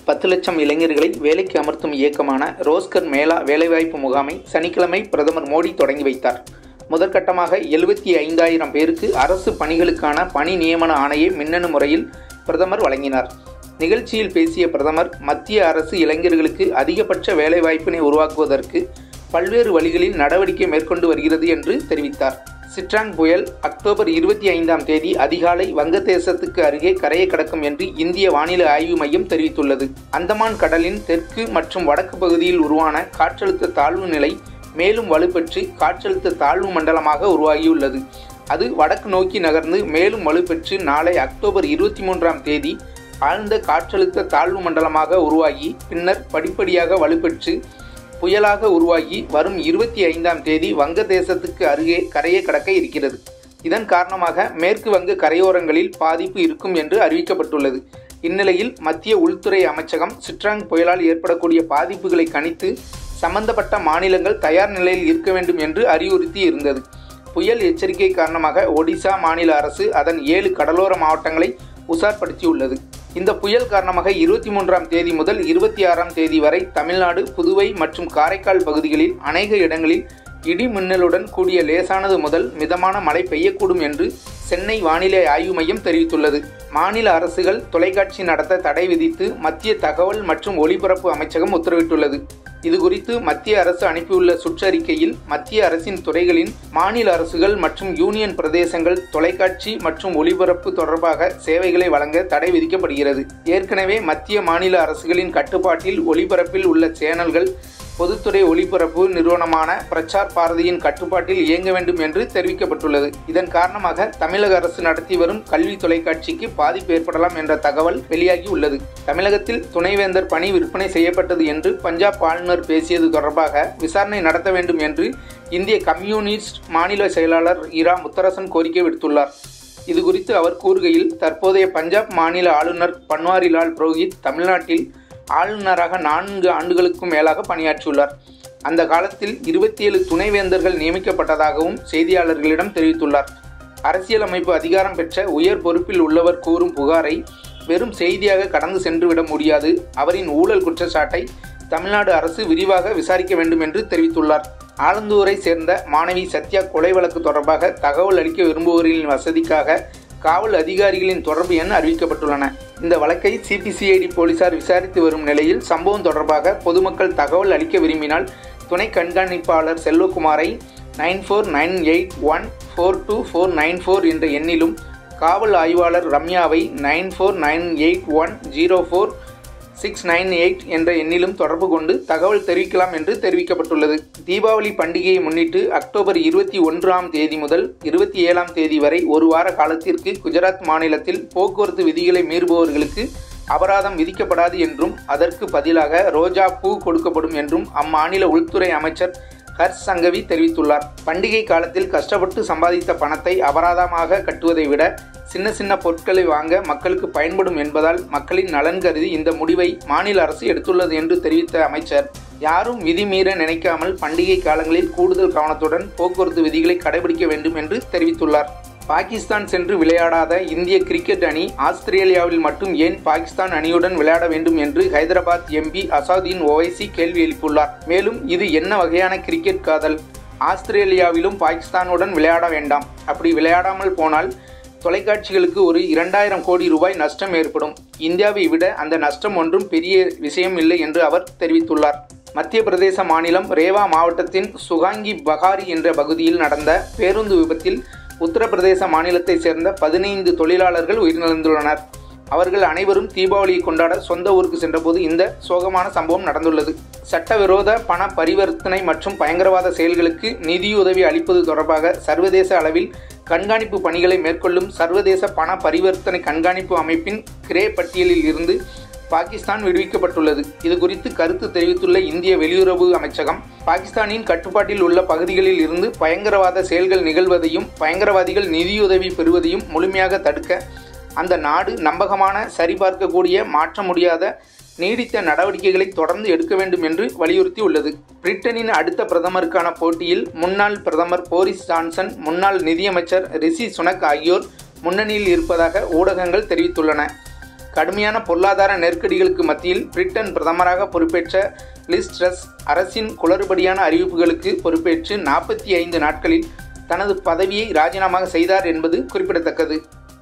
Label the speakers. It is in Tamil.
Speaker 1: பத்து லட்சம் இளைஞர்களை வேலைக்கு அமர்த்தும் இயக்கமான ரோஸ்கர் மேளா வேலைவாய்ப்பு முகாமை சனிக்கிழமை பிரதமர் மோடி தொடங்கி வைத்தார் முதற்கட்டமாக எழுபத்தி ஐந்தாயிரம் பேருக்கு அரசு பணிகளுக்கான பணி நியமன ஆணையை மின்னணு முறையில் பிரதமர் வழங்கினார் நிகழ்ச்சியில் பேசிய பிரதமர் மத்திய அரசு இளைஞர்களுக்கு அதிகபட்ச வேலைவாய்ப்பினை உருவாக்குவதற்கு பல்வேறு வழிகளில் நடவடிக்கை மேற்கொண்டு வருகிறது என்று தெரிவித்தார் சிட்ராங் புயல் அக்டோபர் இருபத்தி ஐந்தாம் தேதி அதிகாலை வங்கதேசத்துக்கு அருகே கரையை கடக்கும் என்று இந்திய வானிலை ஆய்வு மையம் தெரிவித்துள்ளது அந்தமான் கடலின் தெற்கு மற்றும் வடக்கு பகுதியில் உருவான காற்றழுத்த தாழ்வு நிலை மேலும் வலுப்பெற்று காற்றழுத்த தாழ்வு மண்டலமாக உருவாகியுள்ளது அது வடக்கு நோக்கி நகர்ந்து மேலும் வலுப்பெற்று நாளை அக்டோபர் இருபத்தி மூன்றாம் தேதி ஆழ்ந்த காற்றழுத்த தாழ்வு மண்டலமாக உருவாகி பின்னர் படிப்படியாக வலுப்பெற்று புயலாக உருவாகி வரும் இருபத்தி ஐந்தாம் தேதி வங்கதேசத்துக்கு அருகே கரையை கடக்க இருக்கிறது இதன் காரணமாக மேற்கு வங்க கரையோரங்களில் பாதிப்பு இருக்கும் என்று அறிவிக்கப்பட்டுள்ளது இந்நிலையில் மத்திய உள்துறை அமைச்சகம் சிட்ராங் புயலால் ஏற்படக்கூடிய பாதிப்புகளை கணித்து சம்பந்தப்பட்ட மாநிலங்கள் தயார் நிலையில் இருக்க வேண்டும் என்று அறிவுறுத்தி இருந்தது புயல் எச்சரிக்கை காரணமாக ஒடிசா மாநில அரசு அதன் ஏழு கடலோர மாவட்டங்களை உசார்படுத்தியுள்ளது இந்த புயல் காரணமாக இருபத்தி மூன்றாம் தேதி முதல் இருபத்தி ஆறாம் தேதி வரை தமிழ்நாடு புதுவை மற்றும் காரைக்கால் பகுதிகளில் அநேக இடங்களில் இடி மின்னலுடன் கூடிய லேசானது முதல் மிதமான மழை பெய்யக்கூடும் என்று சென்னை வானிலை ஆய்வு மையம் தெரிவித்துள்ளது மாநில அரசுகள் தொலைக்காட்சி நடத்த தடை விதித்து மத்திய தகவல் மற்றும் ஒலிபரப்பு அமைச்சகம் உத்தரவிட்டுள்ளது இதுகுறித்து மத்திய அரசு அனுப்பியுள்ள சுற்றறிக்கையில் மத்திய அரசின் துறைகளின் மாநில அரசுகள் மற்றும் யூனியன் பிரதேசங்கள் தொலைக்காட்சி மற்றும் ஒலிபரப்பு தொடர்பாக சேவைகளை வழங்க தடை விதிக்கப்படுகிறது ஏற்கனவே மத்திய மாநில அரசுகளின் கட்டுப்பாட்டில் ஒலிபரப்பில் உள்ள சேனல்கள் பொதுத்துறை ஒலிபரப்பு நிறுவனமான பிரச்சார் பாரதியின் கட்டுப்பாட்டில் இயங்க வேண்டும் என்று தெரிவிக்கப்பட்டுள்ளது இதன் காரணமாக தமிழக அரசு நடத்தி வரும் கல்வி தொலைக்காட்சிக்கு பாதிப்பு ஏற்படலாம் என்ற தகவல் வெளியாகி உள்ளது தமிழகத்தில் துணைவேந்தர் பணி விற்பனை செய்யப்பட்டது என்று பஞ்சாப் ஆளுநர் பேசியது தொடர்பாக விசாரணை நடத்த வேண்டும் என்று இந்திய கம்யூனிஸ்ட் மாநில செயலாளர் இரா முத்தரசன் கோரிக்கை விடுத்துள்ளார் இதுகுறித்து அவர் கூறுகையில் தற்போதைய பஞ்சாப் மாநில ஆளுநர் பன்வாரிலால் புரோஹித் தமிழ்நாட்டில் ஆளுநராக நான்கு ஆண்டுகளுக்கும் மேலாக பணியாற்றியுள்ளார் அந்த காலத்தில் இருபத்தி ஏழு துணைவேந்தர்கள் நியமிக்கப்பட்டதாகவும் செய்தியாளர்களிடம் தெரிவித்துள்ளார் அரசியலமைப்பு அதிகாரம் பெற்ற உயர் பொறுப்பில் உள்ளவர் கூறும் புகாரை வெறும் செய்தியாக கடந்து சென்றுவிட முடியாது அவரின் ஊழல் குற்றச்சாட்டை தமிழ்நாடு அரசு விரிவாக விசாரிக்க வேண்டும் என்று தெரிவித்துள்ளார் ஆலந்தூரை சேர்ந்த மாணவி சத்யா கொலை வழக்கு தொடர்பாக தகவல் அளிக்க விரும்புவோரின் வசதிக்காக காவல் அதிகாரிகளின் தொடர்பு எண் அறிவிக்கப்பட்டுள்ளன இந்த வழக்கை சிபிசிஐடி போலீசார் விசாரித்து வரும் நிலையில் சம்பவம் தொடர்பாக பொதுமக்கள் தகவல் அளிக்க விரும்பினால் துணை கண்காணிப்பாளர் செல்வகுமாரை nine four nine eight one four two four nine four என்ற எண்ணிலும் காவல் ஆய்வாளர் ரம்யாவை nine four nine eight one zero four six nine eight என்ற எண்ணிலும் தொடர்பு கொண்டு தகவல் தெரிவிக்கலாம் என்று தெரிவிக்கப்பட்டுள்ளது தீபாவளி பண்டிகையை முன்னிட்டு அக்டோபர் இருபத்தி ஒன்றாம் தேதி முதல் இருபத்தி ஏழாம் தேதி வரை ஒரு வார காலத்திற்கு குஜராத் மாநிலத்தில் போக்குவரத்து விதிகளை மீறுபவர்களுக்கு அபராதம் விதிக்கப்படாது என்றும் அதற்கு பதிலாக ரோஜா பூ கொடுக்கப்படும் என்றும் அம்மாநில உள்துறை அமைச்சர் ஹர்ஷ் சங்கவி தெரிவித்துள்ளார் பண்டிகை காலத்தில் கஷ்டப்பட்டு சம்பாதித்த பணத்தை அபராதமாக கட்டுவதை விட சின்ன சின்ன பொருட்களை வாங்க மக்களுக்கு பயன்படும் என்பதால் மக்களின் நலன் கருதி இந்த முடிவை மாநில அரசு எடுத்துள்ளது என்று தெரிவித்த அமைச்சர் யாரும் விதி மீற நினைக்காமல் பண்டிகை காலங்களில் கூடுதல் கவனத்துடன் போக்குவரத்து விதிகளை கடைபிடிக்க வேண்டும் என்று தெரிவித்துள்ளார் பாகிஸ்தான் சென்று விளையாடாத இந்திய கிரிக்கெட் அணி ஆஸ்திரேலியாவில் மட்டும் ஏன் பாகிஸ்தான் அணியுடன் விளையாட வேண்டும் என்று ஹைதராபாத் எம்பி அசாதீன் ஓவைசி கேள்வி எழுப்பியுள்ளார் மேலும் இது என்ன வகையான கிரிக்கெட் காதல் ஆஸ்திரேலியாவிலும் பாகிஸ்தானுடன் விளையாட வேண்டாம் அப்படி விளையாடாமல் போனால் தொலைக்காட்சிகளுக்கு ஒரு இரண்டாயிரம் கோடி ரூபாய் நஷ்டம் ஏற்படும் இந்தியாவை விட அந்த நஷ்டம் ஒன்றும் பெரிய விஷயம் இல்லை என்று அவர் தெரிவித்துள்ளார் மத்திய பிரதேச மாநிலம் ரேவா மாவட்டத்தின் சுகாங்கி பகாரி என்ற பகுதியில் நடந்த பேருந்து விபத்தில் உத்தரப்பிரதேச மாநிலத்தைச் சேர்ந்த பதினைந்து தொழிலாளர்கள் உயிரிழந்துள்ளனர் அவர்கள் அனைவரும் தீபாவளியை கொண்டாட சொந்த ஊருக்கு சென்றபோது இந்த சோகமான சம்பவம் நடந்துள்ளது சட்டவிரோத பண பரிவர்த்தனை மற்றும் பயங்கரவாத செயல்களுக்கு நிதியுதவி அளிப்பது தொடர்பாக சர்வதேச அளவில் கண்காணிப்பு பணிகளை மேற்கொள்ளும் சர்வதேச பண பரிவர்த்தனை கண்காணிப்பு அமைப்பின் கிரே பட்டியலில் இருந்து பாகிஸ்தான் விடுவிக்கப்பட்டுள்ளது இது குறித்து கருத்து தெரிவித்துள்ள இந்திய வெளியுறவு அமைச்சகம் பாகிஸ்தானின் கட்டுப்பாட்டில் உள்ள பகுதிகளில் இருந்து பயங்கரவாத செயல்கள் நிகழ்வதையும் பயங்கரவாதிகள் நிதியுதவி பெறுவதையும் முழுமையாக தடுக்க அந்த நாடு நம்பகமான சரிபார்க்கக்கூடிய மாற்ற முடியாத நீடித்த நடவடிக்கைகளை தொடர்ந்து எடுக்க வேண்டும் என்று வலியுறுத்தி உள்ளது பிரிட்டனின் அடுத்த பிரதமருக்கான போட்டியில் முன்னாள் பிரதமர் போரிஸ் ஜான்சன் முன்னாள் நிதியமைச்சர் ரிஷி சுனக் ஆகியோர் முன்னணியில் இருப்பதாக ஊடகங்கள் தெரிவித்துள்ளன கடுமையான பொருளாதார நெருக்கடிகளுக்கு மத்தியில் பிரிட்டன் பிரதமராக பொறுப்பேற்ற லிஸ்ட்ரஸ் அரசின் குளறுபடியான அறிவிப்புகளுக்கு பொறுப்பேற்று நாற்பத்தி ஐந்து நாட்களில் தனது பதவியை ராஜினாமா செய்தார் என்பது குறிப்பிடத்தக்கது